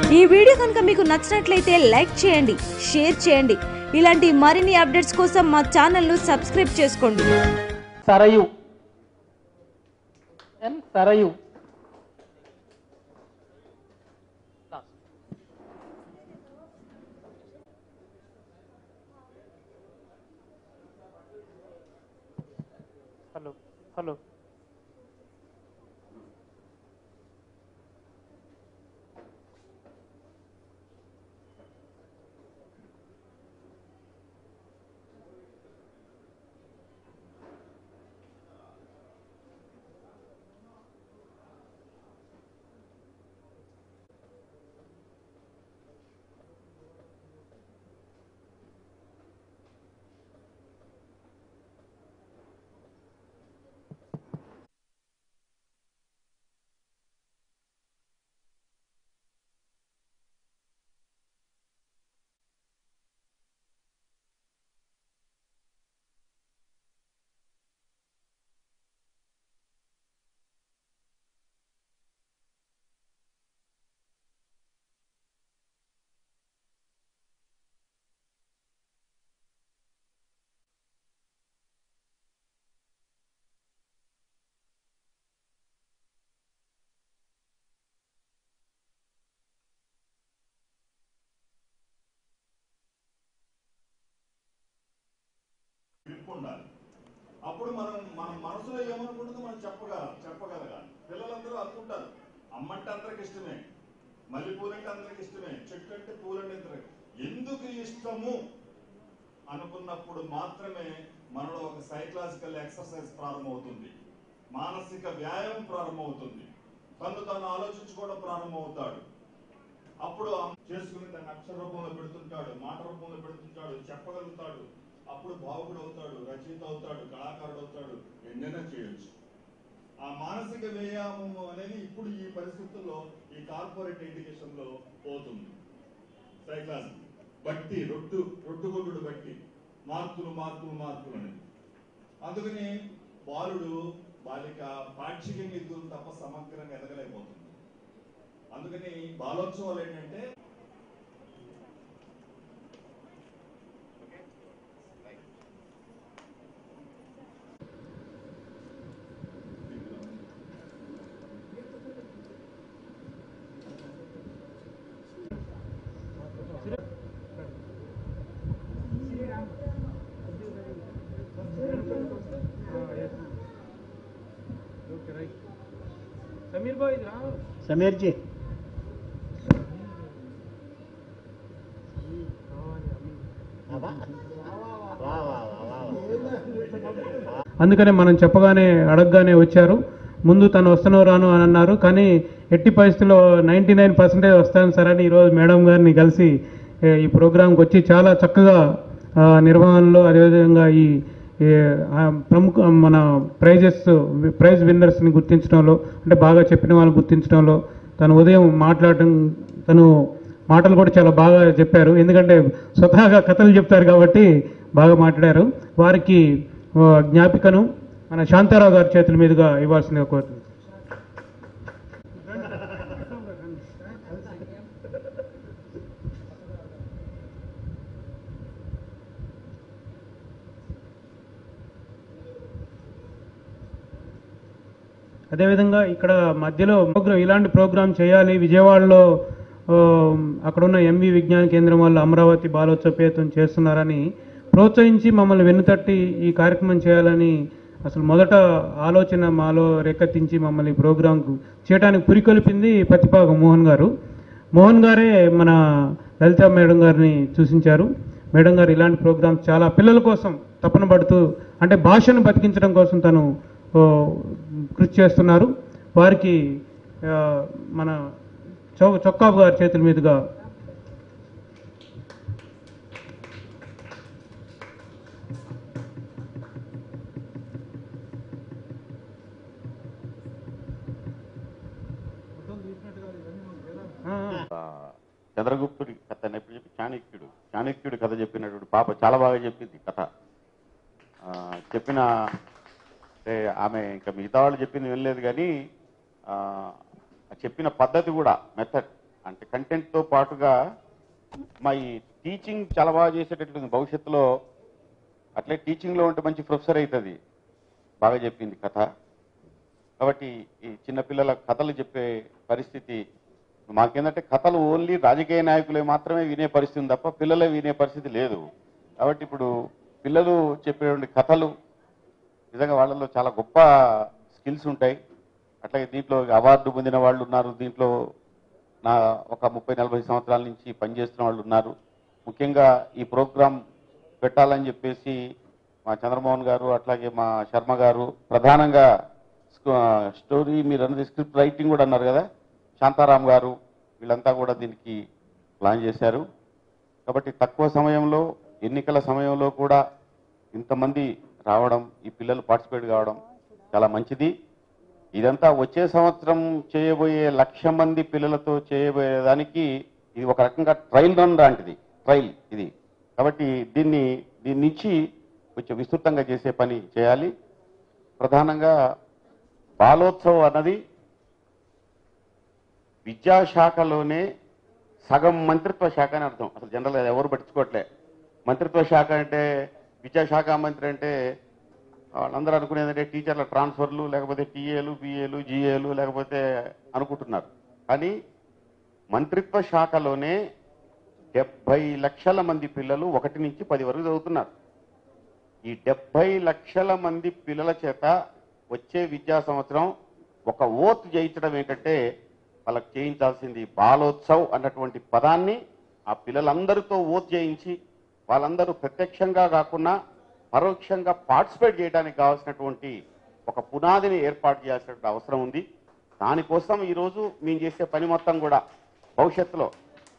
ఈ వీడియో కనుక మీకు నచ్చినట్లయితే లైక్ చేయండి షేర్ చేయండి ఇలాంటి మరిన్ని అప్డేట్స్ కోసం మా ఛానల్ను సబ్స్క్రైబ్ చేసుకోండి Sarayu N Sarayu hello hello grip ఉండాలి అప్పుడు మనం మన మనసులో ఏమనుకుంటుందో మనం చెప్పగల చెప్పగలగాలి పిల్లలందరూ అనుకుంటారు అమ్మంటే అందరికి ఇష్టమే మల్లెపూలు అంటే అందరికి ఇష్టమే చెట్టు అంటే పూలు అంటే అందరికి ఎందుకు ఇష్టము అనుకున్నప్పుడు మాత్రమే మనలో ఒక సైకలాజికల్ ఎక్సర్సైజ్ ప్రారంభమవుతుంది మానసిక వ్యాయామం ప్రారంభమవుతుంది తను తాను ఆలోచించుకోవడం ప్రారంభమవుతాడు అప్పుడు ఆ చేసుకుని దాన్ని అక్షర రూపంలో పెడుతుంటాడు మాట రూపంలో పెడుతుంటాడు చెప్పగలుగుతాడు అప్పుడు భావుకుడు అవుతాడు రచయిత అవుతాడు కళాకారుడు అవుతాడు ఎన్నైనా చేయొచ్చు ఆ మానసిక వ్యాయామం అనేది ఇప్పుడు ఈ పరిస్థితుల్లో ఈ కార్పొరేట్ ఎడ్యుకేషన్ లో పోతుంది సైక్లాస్ బట్టి రొట్టు రొట్టుగొడ్డు బట్టి మార్కులు మార్కులు మార్కులు అనేది అందుకని బాలుడు బాలిక పాక్షికంగా ఎదుగుతుంది తప్ప సమగ్రంగా ఎదగలేకపోతుంది అందుకని బాలోత్సవాలు ఏంటంటే సమీర్ భాయ్ రా समीर जी वाह वाह वाह वाह అందుకనే మనం చెప్పగానే అడగగానే వచ్చారు ముందు తను వస్తున్నావు రాను అని అన్నారు కానీ ఎట్టి పరిస్థితుల్లో నైంటీ నైన్ పర్సెంటేజ్ వస్తాను సార్ అని ఈరోజు మేడం గారిని కలిసి ఏ, ఈ ప్రోగ్రాంకి వచ్చి చాలా చక్కగా ఆ, నిర్వహణలో అదేవిధంగా ఈ ఈ, ఆ, ప్రముఖ మన ప్రైజెస్ ప్రైజ్ విన్నర్స్ని గుర్తించడంలో అంటే బాగా చెప్పిన వాళ్ళని గుర్తించడంలో తను ఉదయం మాట్లాడడం తను మాటలు కూడా చాలా బాగా చెప్పారు ఎందుకంటే స్వతహాగా కథలు చెప్తారు కాబట్టి బాగా మాట్లాడారు వారికి ఆ, జ్ఞాపికను మన శాంతారావు గారి చేతుల మీదుగా ఇవ్వాల్సిందిగా కోరుతుంది అదేవిధంగా ఇక్కడ మధ్యలో ప్రోగ్రామ్ ఇలాంటి ప్రోగ్రామ్ చేయాలి విజయవాడలో ఆ, అక్కడున్న ఎంవి విజ్ఞాన కేంద్రం వాళ్ళు అమరావతి బాలోత్సవ పేరుతో చేస్తున్నారని ప్రోత్సహించి మమ్మల్ని వెన్నుతట్టి ఈ కార్యక్రమం చేయాలని అసలు మొదట ఆలోచన మాలో రేకెత్తించి మమ్మల్ని ఈ ప్రోగ్రాంకు చేయడానికి పురికొల్పింది పతిపాక మోహన్ గారు మోహన్ గారే మన లలిత మేడం గారిని సూచించారు మేడం గారు ఇలాంటి ప్రోగ్రామ్స్ చాలా పిల్లల కోసం తపన పడుతూ అంటే భాషను బతికించడం కోసం తను ఓ, కృషి చేస్తున్నారు వారికి ఆ, మన చౌ చొక్కాబు గారి చేతుల మీదుగా ఆ, ఆ. ఆ, చంద్రగుప్తుడి కథ అని ఎప్పుడు చెప్పి చాణక్యుడు చాణక్యుడి కథ చెప్పినటువంటి పాప చాలా బాగా చెప్పింది కథ ఆ, చెప్పిన అంటే ఆమె ఇంకా మిగతా వాళ్ళు చెప్పింది వినలేదు కానీ ఆ, చెప్పిన పద్ధతి కూడా మెథడ్ అంటే కంటెంట్తో పాటుగా మా ఈ టీచింగ్ చాలా బాగా చేసేటట్టుంది భవిష్యత్తులో అట్లే టీచింగ్లో ఉంటే మంచి ప్రొఫెసర్ అవుతుంది బాగా చెప్పింది కథ కాబట్టి ఈ చిన్నపిల్లల కథలు చెప్పే పరిస్థితి మాకేందంటే కథలు ఓన్లీ రాజకీయ నాయకులే మాత్రమే వినే పరిస్థితి ఉంది తప్ప పిల్లలే వినే పరిస్థితి లేదు కాబట్టి ఇప్పుడు పిల్లలు చెప్పేటువంటి కథలు నిజంగా వాళ్ళలో చాలా గొప్ప స్కిల్స్ ఉంటాయి అట్లాగే దీంట్లో అవార్డు పొందిన వాళ్ళు ఉన్నారు దీంట్లో నా ఒక ముప్పై నలభై సంవత్సరాల నుంచి పనిచేస్తున్న వాళ్ళు ఉన్నారు ముఖ్యంగా ఈ ప్రోగ్రాం పెట్టాలని చెప్పేసి మా చంద్రమోహన్ గారు అట్లాగే మా శర్మ గారు ప్రధానంగా స్క- స్టోరీ మీరు అన్నది స్క్రిప్ట్ రైటింగ్ కూడా అన్నారు కదా శాంతారాం గారు వీళ్ళంతా కూడా దీనికి ప్లాన్ చేశారు కాబట్టి తక్కువ సమయంలో ఎన్నికల సమయంలో కూడా ఇంతమంది రావడం ఈ పిల్లలు పార్టిసిపేట్ కావడం చాలా మంచిది ఇదంతా వచ్చే సంవత్సరం చేయబోయే లక్ష మంది పిల్లలతో చేయబోయే దానికి ఇది ఒక రకంగా ట్రయల్ రన్ లాంటిది ట్రయల్ ఇది కాబట్టి దీన్ని దీని నుంచి కొంచెం విస్తృతంగా చేసే పని చేయాలి ప్రధానంగా బాలోత్సవం అన్నది విద్యాశాఖలోనే సగం మంత్రిత్వ శాఖ అని అర్థం అసలు జనరల్గా ఎవరు పట్టించుకోవట్లే మంత్రిత్వ శాఖ అంటే విద్యాశాఖ మంత్రి అంటే వాళ్ళందరూ అనుకునేది అంటే టీచర్ల ట్రాన్స్ఫర్లు లేకపోతే టీఏలు బిఏలు జిఏలు లేకపోతే అనుకుంటున్నారు కానీ మంత్రిత్వ శాఖలోనే డెబ్బై లక్షల మంది పిల్లలు ఒకటి నుంచి పది వరకు చదువుతున్నారు ఈ డెబ్బై లక్షల మంది పిల్లల చేత వచ్చే విద్యా సంవత్సరం ఒక ఓత్ చేయించడం ఏంటంటే వాళ్ళకి చేయించాల్సింది బాలోత్సవ్ అన్నటువంటి పదాన్ని ఆ పిల్లలందరితో ఓత్ చేయించి వాళ్ళందరూ ప్రత్యక్షంగా కాకుండా పరోక్షంగా పార్టిసిపేట్ చేయడానికి కావాల్సినటువంటి ఒక పునాదిని ఏర్పాటు చేయాల్సిన అవసరం ఉంది దానికోసం ఈరోజు మేము చేసే పని మొత్తం కూడా భవిష్యత్తులో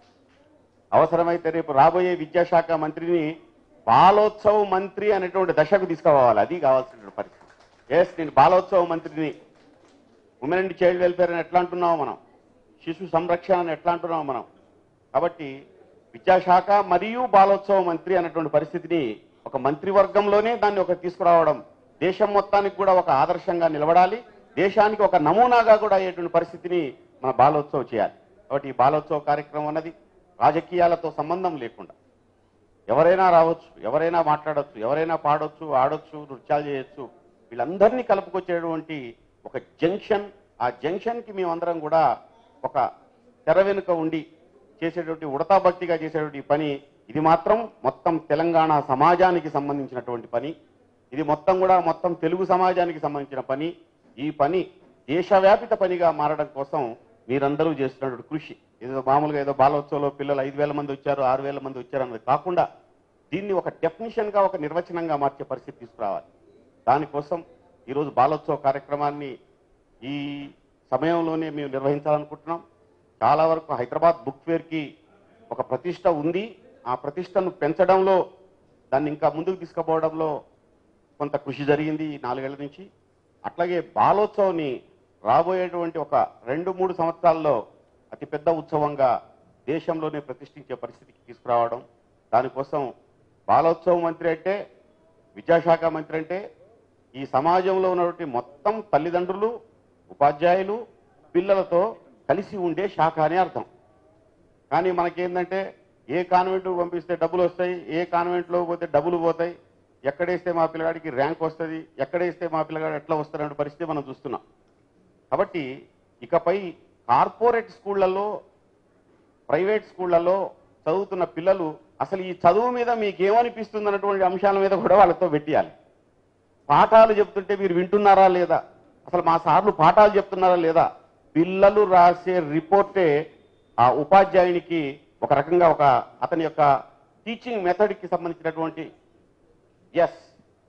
అవసరమైతే రేపు రాబోయే విద్యాశాఖ మంత్రిని బాలోత్సవ మంత్రి అనేటువంటి దశకు తీసుకుపోవాలి అది కావాల్సిన పరిస్థితి ఎస్ నేను బాలోత్సవ మంత్రిని ఉమెన్ అండ్ చైల్డ్ వెల్ఫేర్ అని ఎట్లా అంటున్నాము మనం శిశు సంరక్షణ అని ఎట్లా అంటున్నాము మనం కాబట్టి విద్యాశాఖ మరియు బాలోత్సవ మంత్రి అనేటువంటి పరిస్థితిని ఒక మంత్రివర్గంలోనే దాన్ని ఒక తీసుకురావడం దేశం మొత్తానికి కూడా ఒక ఆదర్శంగా నిలబడాలి దేశానికి ఒక నమూనాగా కూడా అయ్యేటువంటి పరిస్థితిని మన బాలోత్సవ్ చేయాలి కాబట్టి ఈ బాలోత్సవ కార్యక్రమం అన్నది రాజకీయాలతో సంబంధం లేకుండా ఎవరైనా రావచ్చు ఎవరైనా మాట్లాడొచ్చు ఎవరైనా పాడొచ్చు ఆడొచ్చు నృత్యాలు చేయొచ్చు వీళ్ళందరినీ కలుపుకొచ్చేటువంటి ఒక జంక్షన్ ఆ జంక్షన్ కి మేమందరం కూడా ఒక తెర వెనుక ఉండి చేసేటువంటి ఉడతా భక్తిగా చేసేటువంటి పని ఇది మాత్రం మొత్తం తెలంగాణ సమాజానికి సంబంధించినటువంటి పని ఇది మొత్తం కూడా మొత్తం తెలుగు సమాజానికి సంబంధించిన పని ఈ పని దేశవ్యాపిత పనిగా మారడం కోసం మీరందరూ చేస్తున్నటువంటి కృషి ఏదో మామూలుగా ఏదో బాలోత్సవంలో పిల్లలు ఐదు వేల మంది వచ్చారు ఆరు వేల మంది వచ్చారు అన్నది కాకుండా దీన్ని ఒక డెఫినిషన్ గా ఒక నిర్వచనంగా మార్చే పరిస్థితి తీసుకురావాలి దానికోసం ఈరోజు బాలోత్సవ కార్యక్రమాన్ని ఈ సమయంలోనే మేము నిర్వహించాలనుకుంటున్నాం చాలా వరకు హైదరాబాద్ బుక్ ఫేర్ కి ఒక ప్రతిష్ట ఉంది ఆ ప్రతిష్టను పెంచడంలో దాన్ని ఇంకా ముందుకు తీసుకుపోవడంలో కొంత కృషి జరిగింది ఈ నాలుగేళ్ల నుంచి అట్లాగే బాలోత్సవ్ని రాబోయేటువంటి ఒక రెండు మూడు సంవత్సరాల్లో అతిపెద్ద ఉత్సవంగా దేశంలోనే ప్రతిష్ఠించే పరిస్థితికి తీసుకురావడం దానికోసం బాలోత్సవ మంత్రి అంటే విద్యాశాఖ మంత్రి అంటే ఈ సమాజంలో ఉన్నటువంటి మొత్తం తల్లిదండ్రులు ఉపాధ్యాయులు పిల్లలతో కలిసి ఉండే శాఖ అని అర్థం కానీ మనకేందంటే ఏ కాన్వెంట్ పంపిస్తే డబ్బులు వస్తాయి ఏ కాన్వెంట్లో పోతే డబ్బులు పోతాయి ఎక్కడేస్తే మా పిల్లగాడికి ర్యాంక్ వస్తుంది ఎక్కడేస్తే మా పిల్లగాడు ఎట్లా వస్తారనే పరిస్థితి మనం చూస్తున్నాం కాబట్టి ఇకపై కార్పొరేట్ స్కూళ్లలో ప్రైవేట్ స్కూళ్లలో చదువుతున్న పిల్లలు అసలు ఈ చదువు మీద మీకు ఏమనిపిస్తుంది అన్నటువంటి అంశాల మీద కూడా వాళ్ళతో పెట్టియాలి పాఠాలు చెప్తుంటే మీరు వింటున్నారా లేదా అసలు మా సార్లు పాఠాలు చెప్తున్నారా లేదా పిల్లలు రాసే రిపోర్టే ఆ ఉపాధ్యాయునికి ఒక రకంగా ఒక అతని యొక్క టీచింగ్ మెథడ్కి సంబంధించినటువంటి ఎస్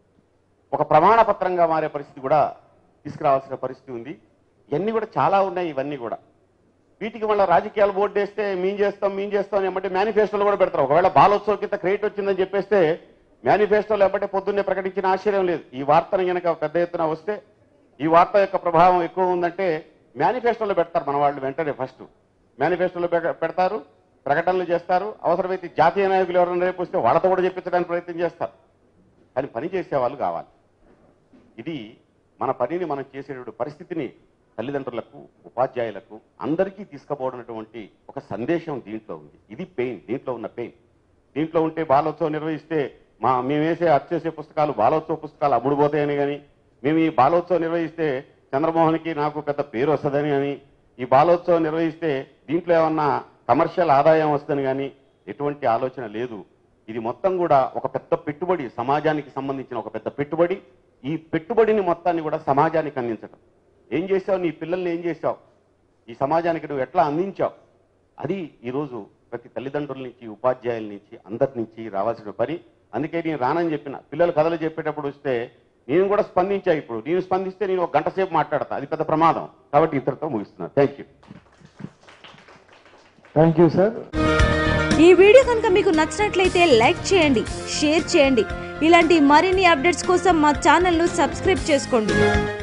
ఒక ప్రమాణ పత్రంగా మారే పరిస్థితి కూడా తీసుకురావాల్సిన పరిస్థితి ఉంది ఇవన్నీ కూడా చాలా ఉన్నాయి ఇవన్నీ కూడా వీటికి మళ్ళీ రాజకీయాలు బోర్డు వేస్తే మేం చేస్తాం మేం చేస్తాం ఏమంటే మేనిఫెస్టోలో కూడా పెడతారు ఒకవేళ బాలోత్సవ కింద క్రెడిట్ వచ్చిందని చెప్పేస్తే మేనిఫెస్టోలో ఏమంటే పొద్దున్నే ప్రకటించిన ఆశ్చర్యం లేదు ఈ వార్తను కనుక పెద్ద ఎత్తున వస్తే ఈ వార్త యొక్క ప్రభావం ఎక్కువ ఉందంటే మేనిఫెస్టోలో పెడతారు మన వాళ్ళు వెంటనే ఫస్ట్ మేనిఫెస్టోలో పె- పెడతారు ప్రకటనలు చేస్తారు అవసరమైతే జాతీయ నాయకులు ఎవరైనా రేపు వస్తే వాళ్ళతో కూడా చెప్పించడానికి ప్రయత్నం చేస్తారు కానీ పని చేసే వాళ్ళు కావాలి ఇది మన పనిని మనం చేసేటువంటి పరిస్థితిని తల్లిదండ్రులకు ఉపాధ్యాయులకు అందరికీ తీసుకుపోవడటువంటి ఒక సందేశం దీంట్లో ఉంది ఇది పెయిన్ దీంట్లో ఉన్న పెయిన్ దీంట్లో ఉంటే బాలోత్సవం నిర్వహిస్తే మా మేము వేసే అచ్చేసే పుస్తకాలు బాలోత్సవ పుస్తకాలు అమ్ముడుపోతాయని కానీ మేము ఈ బాలోత్సవం నిర్వహిస్తే చంద్రమోహన్కి నాకు పెద్ద పేరు వస్తుందని కానీ ఈ బాలోత్సవం నిర్వహిస్తే దీంట్లో ఏమన్నా కమర్షియల్ ఆదాయం వస్తుందని కానీ ఎటువంటి ఆలోచన లేదు ఇది మొత్తం కూడా ఒక పెద్ద పెట్టుబడి సమాజానికి సంబంధించిన ఒక పెద్ద పెట్టుబడి ఈ పెట్టుబడిని మొత్తాన్ని కూడా సమాజానికి అందించడం ఏం చేసావు నీ పిల్లల్ని ఏం చేసావు ఈ సమాజానికి నువ్వు ఎట్లా అందించావు అది ఈరోజు ప్రతి తల్లిదండ్రుల నుంచి ఉపాధ్యాయుల నుంచి అందరి నుంచి రావాల్సిన పని అందుకే నేను రానని చెప్పిన పిల్లలు కథలు చెప్పేటప్పుడు వస్తే నేను కూడా స్పందించా ఇప్పుడు నేను స్పందిస్తే నేను ఒక గంట సేపు మాట్లాడతా అది పెద్ద ప్రమాదం కాబట్టి ఇతరుతో ముగిస్తున్నాను thank you thank you sir ఈ వీడియో కనుక మీకు నచ్చినట్లయితే లైక్ చేయండి షేర్ చేయండి ఇలాంటి మరిన్ని అప్డేట్స్ కోసం మా ఛానల్ను సబ్స్క్రైబ్ చేసుకోండి